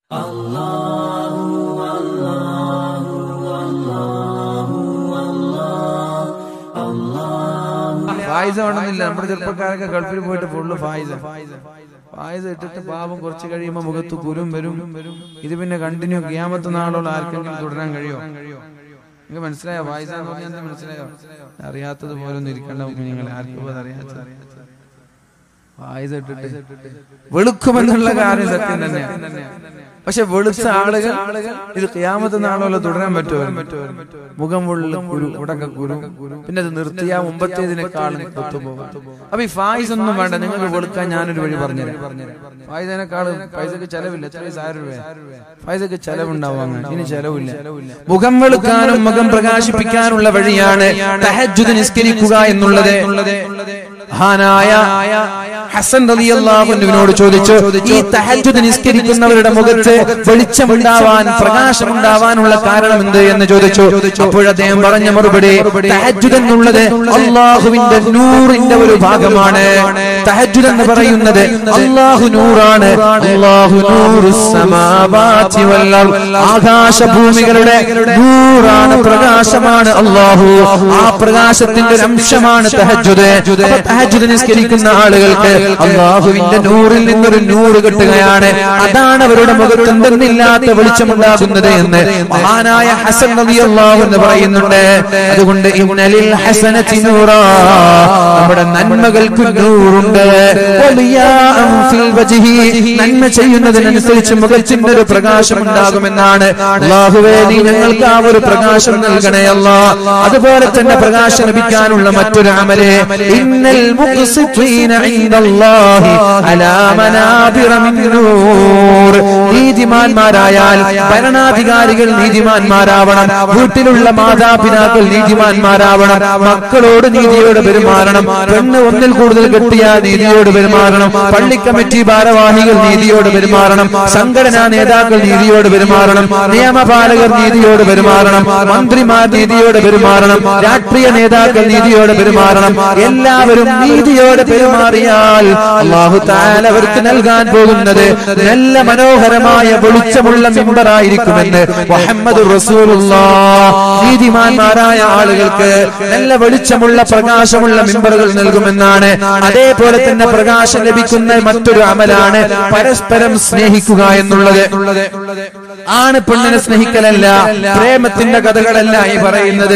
ഫായിസ വേണമെന്നില്ല നമ്മുടെ ചെറുപ്പക്കാരൊക്കെ ഗൾഫിൽ പോയിട്ട് ഫുള്ള് ഫായിസ ഫായിസ ഇട്ടിട്ട് പാപം കുറച്ച് കഴിയുമ്പോൾ മുഖത്ത് കുരും വരും ഇത് പിന്നെ കണ്ടിന്യൂ ക്യാമത്ത് നാളോളം ആർക്കെങ്കിലും തുടരാൻ കഴിയോ നിങ്ങൾക്ക് മനസ്സിലായോ ഫായിസ എന്ന് പറഞ്ഞാൽ എന്താ മനസ്സിലായോ അറിയാത്തത് പോലെ ഒന്നും ഇരിക്കേണ്ട നിങ്ങൾ ആർക്കും അത് അറിയാത്തത് ഫായിസ ഇട്ടിട്ട് വെളുക്കുമെന്നുള്ള കാര്യം സത്യം തന്നെയാണ് പക്ഷെ വെളുത്ത ആളുകൾ ഇത് ക്യാമത്ത് നാളോളം തുടരാൻ പറ്റുമോ മുഖം ഉള്ള കുരു ഉടക്ക കുരു പിന്നെ അത് നിർത്തിയാ മുമ്പത്തേതിനേക്കാളും ഒത്തുപോകും അപ്പൊ ഈ ഫായിസ് ഒന്നും വേണ്ട നിങ്ങൾക്ക് വെളുക്കാൻ ഞാനൊരു വഴി പറഞ്ഞുതരാം ഫായിസിനേക്കാളും പൈസക്ക് ചെലവില്ല എത്ര പൈസ ആയിരം രൂപ പൈസക്ക് ചെലവുണ്ടാവാൻ ഇനി ചെലവില്ല മുഖം വെളുക്കാനും മുഖം പ്രകാശിപ്പിക്കാനുള്ള വഴിയാണ് തഹജ്ജുദ് നിസ്കരിക്കുക എന്നുള്ളത് മഹാനായ ഹസൻ റളിയല്ലാഹുവിനോട് ചോദിച്ചു ഈ തഹജ്ജുദ് നിസ്കരിക്കുന്നവരുടെ മുഖത്ത് വെളിച്ചമുണ്ടാവാൻ പ്രകാശമുണ്ടാവാനുള്ള കാരണം എന്ത് എന്ന് ചോദിച്ചു അപ്പോൾ അദ്ദേഹം പറഞ്ഞ മറുപടി തഹജ്ജുദ് എന്നുള്ളത് അള്ളാഹുവിന്റെ നൂറിന്റെ ഒരു ഭാഗമാണ് തഹജ്ജുദ് എന്ന് പറയുന്നത് അള്ളാഹു നൂറാണ് അള്ളാഹു നൂറു സമാവാതി വൽ അർദ്. ആകാശഭൂമികളുടെ നൂറാണ് പ്രകാശമാണ് അള്ളാഹു ആ പ്രകാശത്തിന്റെ ഒരു അംശമാണ് തഹജ്ജുദ് അപ്പൊ തഹജ്ജുദ് നിസ്കരിക്കുന്ന ആളുകൾക്ക് അള്ളാഹുവിന്റെ നൂറിൽ നിന്നൊരു നൂറ് കിട്ടുകയാണ് അതാണ് അവരുടെ മുഖത്ത് എന്തെന്നില്ലാത്ത വെളിച്ചമുണ്ടാകുന്നത് എന്ന് മഹാനായ ഹസൻ നബി അള്ളാഹു എന്ന് പറയുന്നുണ്ട് അതുകൊണ്ട് ഇന്നലിൽ ഹസനത്തി നൂറാ നമ്മുടെ നന്മകൾക്ക് നൂറുണ്ട് വലിയാഅൻ ഫിൽ വജ്ഹി. നന്മ ചെയ്യുന്നതിനനുസരിച്ച് മുഖത്തിന്റെ ഒരു പ്രകാശം ഉണ്ടാകുമെന്നാണ് അള്ളാഹുവേ നീ ഞങ്ങൾക്ക് ആ ഒരു പ്രകാശം നൽകണേ അല്ലാ അതുപോലെ തന്നെ പ്രകാശം ലഭിക്കാനുള്ള മറ്റൊരു അമല് ഇന്നൽ മുഖ്സിത്തീന ഇൻദല്ലാഹി അലാ മനാബിറ മിൻ നൂർ നീതിമാന്മാരായാൽ ഭരണാധികാരികൾ നീതിമാന്മാരാവണം വീട്ടിലുള്ള മാതാപിതാക്കൾ നീതിമാന്മാരാവണം മക്കളോട് നീതിയോട് പെരുമാറണം പെണ്ണ് ഒന്നിൽ കൂടുതൽ കെട്ടിയാൽ നീതിയോട് പെരുമാറണം പള്ളി കമ്മിറ്റി ഭാരവാഹികൾ നീതിയോട് പെരുമാറണം സംഘടനാ നേതാക്കൾ നീതിയോട് പെരുമാറണം നിയമപാലകർ നീതിയോട് പെരുമാറണം മന്ത്രിമാർ നീതിയോട് പെരുമാറണം രാഷ്ട്രീയ നേതാക്കൾ നീതിയോട് പെരുമാറണം എല്ലാവരും നീതിയോടെ പെരുമാറിയാൽ അള്ളാഹു താല അവർക്ക് നൽകാൻ പോകുന്നത് നല്ല മനോഹരമായ വെളിച്ചമുള്ള മിമ്പറായിരിക്കുമെന്ന് മുഹമ്മദ് റസൂലുള്ള നീതിമാന്മാരായ ആളുകൾക്ക് നല്ല വെളിച്ചമുള്ള പ്രകാശമുള്ള മിമ്പറുകൾ നൽകുമെന്നാണ് അതേപോലെ തന്നെ പ്രകാശം ലഭിക്കുന്ന മറ്റൊരു അമലാണ് പരസ്പരം സ്നേഹിക്കുക എന്നുള്ളത് ആണ് പെണ്ണിനെ സ്നേഹിക്കലല്ല പ്രേമത്തിന്റെ കഥകളല്ല ഈ പറയുന്നത്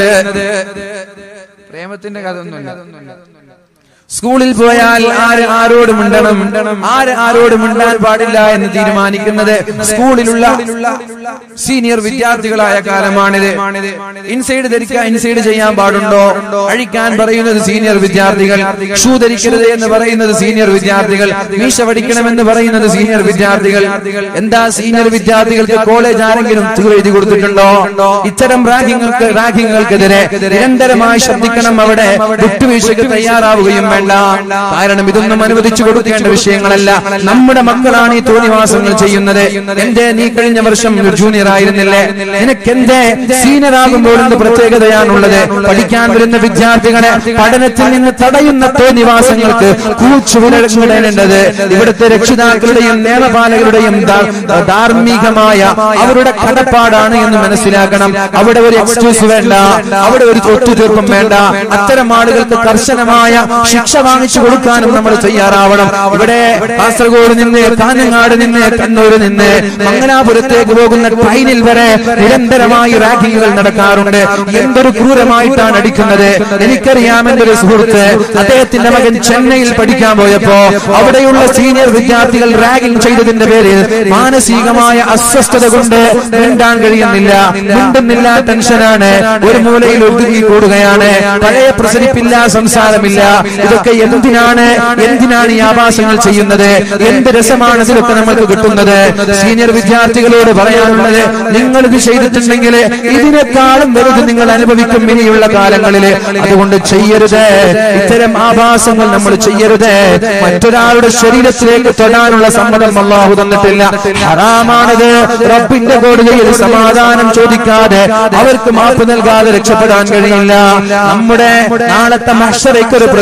പ്രേമത്തിന്റെ കഥ ഒന്നുമല്ല സ്കൂളിൽ പോയാൽ ആര് ആരോട് മിണ്ടണം ആര് ആരോട് മിണ്ടാൻ പാടില്ല എന്ന് തീരുമാനിക്കുന്നത് സ്കൂളിലുള്ള സീനിയർ വിദ്യാർത്ഥികളായ കാലമാണിത് ഇൻസൈഡ് ധരിക്കാൻ ഇൻസൈഡ് ചെയ്യാൻ പാടുണ്ടോ അഴിക്കാൻ പറയുന്നത് സീനിയർ വിദ്യാർത്ഥികൾ ഷൂ ധരിക്കരുത് എന്ന് പറയുന്നത് സീനിയർ വിദ്യാർത്ഥികൾ മീശ പഠിക്കണമെന്ന് പറയുന്നത് സീനിയർ വിദ്യാർത്ഥികൾ എന്താ സീനിയർ വിദ്യാർത്ഥികൾക്ക് കോളേജ് ആരെങ്കിലും തീ എഴുതി കൊടുത്തിട്ടുണ്ടോ ഇത്തരം റാഗിങ്ങൾക്ക് റാഗിങ്ങൾക്കെതിരെ നിരന്തരമായി ശ്രദ്ധിക്കണം അവിടെ വിട്ടുവീഴ്ചയ്ക്ക് തയ്യാറാവുകയും വേണ്ട കാരണം ഇതൊന്നും അനുവദിച്ചു കൊടുക്കേണ്ട വിഷയങ്ങളല്ല നമ്മുടെ മക്കളാണ് ഈ തോന്നിവാസങ്ങൾ ചെയ്യുന്നത് എന്തേ നീ കഴിഞ്ഞ വർഷം ജൂനിയർ ആയിരുന്നില്ലേ നിനക്ക് എന്തേ സീനിയർ ആകുമ്പോൾ എന്ത് പ്രത്യേകതയാണുള്ളത് പഠിക്കാൻ വരുന്ന വിദ്യാർത്ഥികളെ പഠനത്തിൽ നിന്ന് തടയുന്ന തോന്നിവാസങ്ങൾക്ക് കൂച്ചുവിടേണ്ടത് ഇവിടുത്തെ രക്ഷിതാക്കളുടെയും നിയമപാലകരുടെയും ധാ- ധാർമ്മികമായ അവരുടെ കടപ്പാടാണ് എന്ന് മനസ്സിലാക്കണം അവിടെ ഒരു എക്സ്ക്യൂസ് വേണ്ട അവിടെ ഒരു ഒത്തുതീർപ്പും വേണ്ട അത്തരം ആളുകൾക്ക് കർശനമായ ശിക്ഷ വാങ്ങിച്ചു കൊടുക്കാനും നമ്മൾ തയ്യാറാവണം ഇവിടെ കാസർഗോഡ് നിന്ന് കാഞ്ഞങ്ങാട് നിന്ന് കണ്ണൂർ നിന്ന് മംഗലാപുരത്തേക്ക് പോകുന്ന ട്രെയിനിൽ വരെ നിരന്തരമായി റാഗിങ്ങുകൾ നടക്കാറുണ്ട് എന്തൊരു ക്രൂരമായിട്ടാണ് അടിക്കുന്നത് എനിക്കറിയാം എന്റെ ഒരു സുഹൃത്ത് അദ്ദേഹത്തിന്റെ മകൻ ചെന്നൈയിൽ പഠിക്കാൻ പോയപ്പോ അവിടെയുള്ള സീനിയർ വിദ്യാർത്ഥികൾ റാഗിംഗ് ചെയ്തതിന്റെ പേരിൽ മാനസികമായ അസ്വസ്ഥത കൊണ്ട് മിണ്ടാൻ കഴിയുന്നില്ല മിണ്ടുന്നില്ല ടെൻഷനാണ് ഒരു മൂലയിൽ ഒതുങ്ങി കൂടുകയാണ് പഴയ പ്രസരിപ്പില്ല സംസാരമില്ല ഇതൊക്കെ എന്തിനാണ് എന്തിനാണ് ഈ ആഭാസങ്ങൾ ചെയ്യുന്നത് എന്ത് രസമാണ് ഇതിലൊക്കെ നമുക്ക് കിട്ടുന്നത് സീനിയർ വിദ്യാർത്ഥികളോട് പറയാനുള്ളത് നിങ്ങൾ ഇത് ചെയ്തിട്ടുണ്ടെങ്കിൽ ഇതിനേക്കാളും വലുത് നിങ്ങൾ അനുഭവിക്കും ഇനിയുള്ള കാലങ്ങളിൽ അതുകൊണ്ട് ചെയ്യരുത് ഇത്തരം ആഭാസങ്ങൾ നമ്മൾ ചെയ്യരുത് മറ്റൊരാളുടെ ശരീരത്തിലേക്ക് തൊടാനുള്ള സമ്മതം അള്ളാഹു തന്നിട്ടില്ല ഹറാമാണത് റബ്ബിന്റെ കോടതിയിൽ സമാധാനം ചോദിക്കാതെ അവർക്ക് മാപ്പ് നൽകാതെ രക്ഷപ്പെടാൻ കഴിയില്ല നമ്മുടെ നാളത്തെ മഷറയ്ക്ക് ഒരു പ്രത്യേകതയുണ്ട്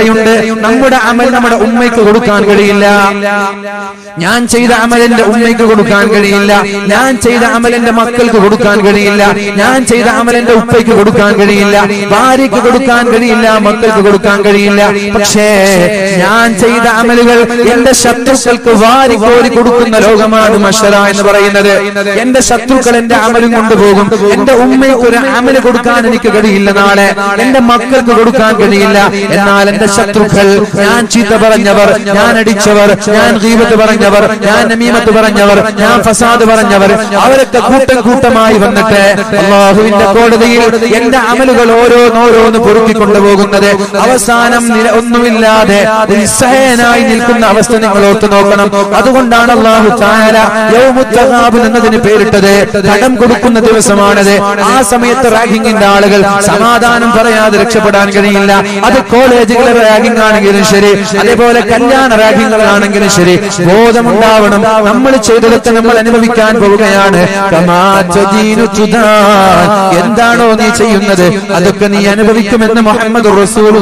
എങ്ങനെയുണ്ട് നമ്മുടെ അമൽ നമ്മുടെ ഉമ്മയ്ക്ക് കൊടുക്കാൻ കഴിയില്ല ഞാൻ ചെയ്ത അമൽ എന്റെ ഉമ്മയ്ക്ക് കൊടുക്കാൻ കഴിയില്ല ഞാൻ ചെയ്ത അമൽ എന്റെ മക്കൾക്ക് കൊടുക്കാൻ കഴിയില്ല ഞാൻ ചെയ്ത അമൽ എന്റെ ഉപ്പയ്ക്ക് കൊടുക്കാൻ കഴിയില്ല ഭാര്യയ്ക്ക് കൊടുക്കാൻ കഴിയില്ല മക്കൾക്ക് കൊടുക്കാൻ കഴിയില്ല പക്ഷേ ഞാൻ ചെയ്ത അമലുകൾ എന്റെ ശത്രുക്കൾക്ക് വാരിക്കോരി കൊടുക്കുന്ന ലോകമാണ് മഷറ എന്ന് പറയുന്നത് എന്റെ ശത്രുക്കൾ എന്റെ അമലും കൊണ്ടുപോകും എന്റെ ഉമ്മയ്ക്ക് ഒരു അമല് കൊടുക്കാൻ എനിക്ക് കഴിയില്ല നാളെ എന്റെ മക്കൾക്ക് കൊടുക്കാൻ കഴിയില്ല എന്നാൽ എന്റെ ശത്രുക്കൾ ഞാൻ ചീത്ത പറഞ്ഞവർ ഞാൻ അടിച്ചവർ ഞാൻ ഗീബത്ത് പറഞ്ഞവർ ഞാൻ നമീമത്ത് പറഞ്ഞവർ ഞാൻ ഫസാദ് പറഞ്ഞവർ അവരൊക്കെ കൂട്ടം കൂട്ടമായി വന്നിട്ട് അള്ളാഹുവിന്റെ കോടതിയിൽ എന്റെ അമലുകൾ ഓരോന്നോരോന്ന് പൊറുക്കി കൊണ്ടുപോകുന്നത് അവസാനം നില ഒന്നുമില്ലാതെ നിസ്സഹനായി നിൽക്കുന്ന അവസ്ഥ നിങ്ങൾ ഓർത്തു നോക്കണം അതുകൊണ്ടാണ് അള്ളാഹു ചായാല യൗമുത്തഹാബ് എന്നതിന് പേരിട്ടത് കടം കൊടുക്കുന്ന ദിവസമാണത് ആ സമയത്ത് റാഗിങ്ങിന്റെ ആളുകൾ സമാധാനം പറയാതെ രക്ഷപ്പെടാൻ കഴിയില്ല അത് കോളേജുകളെ റാഗിംഗ് ആണെങ്കിലും ശരി അതേപോലെ കല്യാണ റാഗിങ്ങുകളാണെങ്കിലും ശരി ബോധമുണ്ടാവണം നമ്മൾ ചെയ്തതൊക്കെ നമ്മൾ അനുഭവിക്കാൻ പോവുകയാണ് കമാ തദീനു തുദാൻ. എന്താണോ നീ ചെയ്യുന്നത് അതൊക്കെ നീ അനുഭവിക്കുമെന്ന് മുഹമ്മദ്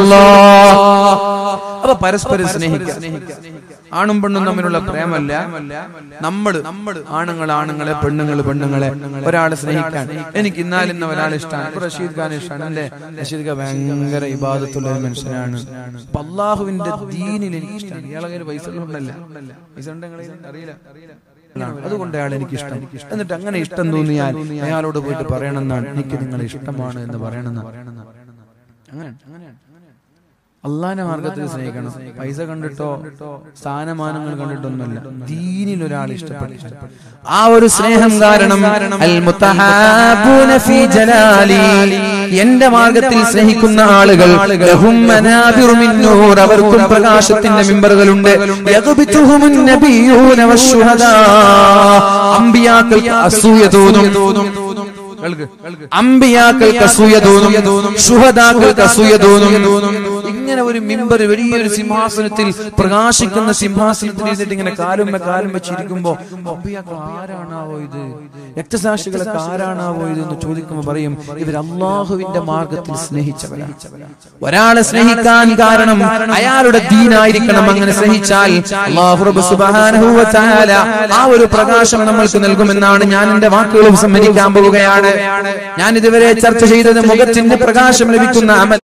അപ്പൊ പരസ്പരം സ്നേഹിക്കാം ആണും പെണ്ണും തമ്മിലുള്ള പ്രേമല്ല നമ്മൾ ആണുങ്ങൾ ആണുങ്ങളെ പെണ്ണുങ്ങൾ പെണ്ണുങ്ങളെ ഒരാളെ സ്നേഹിക്കാൻ എനിക്ക് ഇന്നാലിന്ന ഒരാളെ ഇഷ്ടമാണ് ഇപ്പൊ റഷീദ് ഖാൻ ഇഷ്ടമാണ് അല്ലേ റഷീദ് ഖാൻ ഭയങ്കര ഇബാദത്തുള്ള ഒരു മനുഷ്യനാണ് അപ്പൊ അള്ളാഹുവിന്റെ ദീനിൽ എനിക്ക് ഇഷ്ടമാണ് ഇയാളെ കയ്യിൽ പൈസ ഉണ്ടല്ല പൈസ ഉണ്ടെങ്കിൽ അറിയില്ല അതുകൊണ്ട് അയാൾ എനിക്ക് ഇഷ്ടം എന്നിട്ട് അങ്ങനെ ഇഷ്ടം തോന്നിയാൽ അയാളോട് പോയിട്ട് പറയണമെന്നാണ് എനിക്ക് നിങ്ങളെ ഇഷ്ടമാണ് എന്ന് പറയണമെന്ന് അങ്ങനെ അള്ളാന്റെ മാർഗത്തിൽ സ്നേഹിക്കണം പൈസ കണ്ടിട്ടോ സ്ഥാനമാനങ്ങൾ കണ്ടിട്ടൊന്നുമല്ല ദീനിൽ ഒരാൾ ഇഷ്ടപ്പെട്ടു ആ ഒരു സ്നേഹം കാരണം അൽ മുത്തഹാബൂന ഫീ ജലാലി എന്റെ മാർഗത്തിൽ സ്നേഹിക്കുന്ന ആളുകൾ ലഹും മനാബിറു മിൻ നൂർ അവർക്കും പ്രകാശത്തിന്റെ മിമ്പറുകളുണ്ട് യഗ്ബിതുഹുമുൻ നബിയൂന വശുഹദാ അമ്പിയാക്കൾക്ക് അസൂയ തോന്നും അമ്പിയാക്കൾക്ക് അസൂയ തോന്നും ശുഹദാക്കൾക്ക് അസൂയ തോന്നും ഇങ്ങനെ ഒരു മിമ്പർ വലിയൊരു സിംഹാസനത്തിൽ പ്രകാശിക്കുന്ന സിംഹാസനത്തിൽ ഇരുന്നിട്ട് ഇങ്ങനെ കാലും കാലും വെച്ചിരിക്കുമ്പോ അമ്പിയാക്കൾ ആരാണാവോ ഇത് രക്തസാക്ഷികളൊക്കെ ആരാണാവോ ഇത് എന്ന് ചോദിക്കുമ്പോ പറയും ഇവർ അള്ളാഹുവിന്റെ മാർഗത്തിൽ സ്നേഹിച്ചവരാണ് ഒരാളെ സ്നേഹിക്കാൻ കാരണം അയാളുടെ ദീനായിരിക്കണം അങ്ങനെ സ്നേഹിച്ചാൽ അല്ലാഹു റബ്ബ് സുബ്ഹാനഹു വ തആല ആ ഒരു പ്രകാശം നമ്മൾക്ക് നൽകുമെന്നാണ് ഞാൻ എന്റെ വാക്കുകൾ സമ്മതിക്കാൻ പോവുകയാണ് ഞാൻ ഇതുവരെ ചർച്ച ചെയ്തത് മുഖത്തിന്റെ പ്രകാശം ലഭിക്കുന്ന അമൽ